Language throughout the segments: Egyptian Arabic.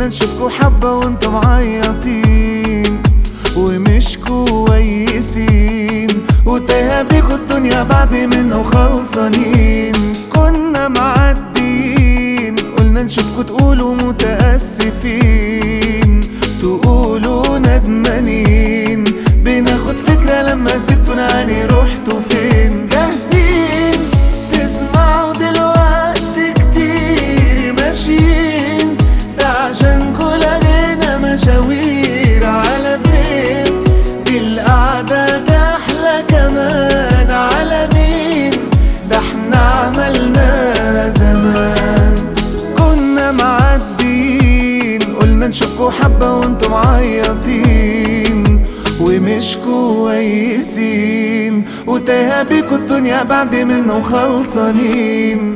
قلنا نشوفكوا حبة وانتم معيطين ومش كويسين وتايهة بيكوا الدنيا بعد منا وخلصانين كنا معديين قلنا نشوفكوا تقولوا متأسفين تقولوا ندمانين بناخد فكرة لما سبتونا يعني رحتوا فين جاهزين تسمعوا دلوقتي كتير ماشيين ده عشان كل هنا مشاوير على فين دي القعدة ده أحلى كمان على مين ده احنا عملناها زمان كنا معديين قلنا نشوفكوا حبة وانتم معيطين ومش كويسين وتايهة بيكوا الدنيا بعد منا وخلصانين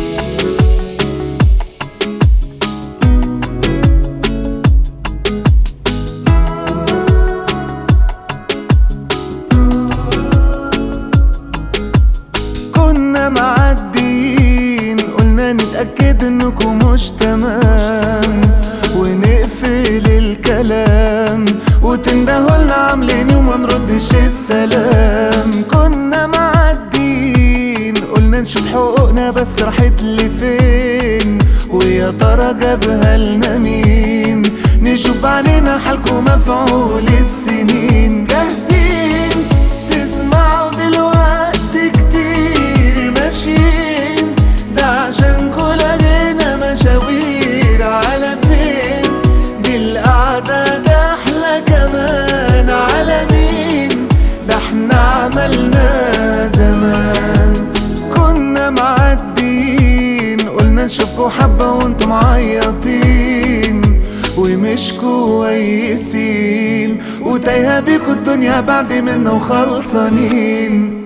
كنا معديين قلنا نتأكد انكم مش تمام ونقفل الكلام وتندهوا لنا عاملين وما نردش السلام كنا معديين قلنا نشوف حقوقنا بس راحت لفين ويا ترى جابها لنا مين نشوف علينا حالكم مفعول السنين جاهزين تسمعوا دلوقتي كتير ماشيين ده عشان كل هنا مشاوير على فين دي القعدة ده أحلى كمان على مين ده احنا عملناها زمان كنا معديين قلنا نشوفكوا حبة وانتم معيطين ومش كويسين وتايهة بيكوا الدنيا بعد منا وخلصانين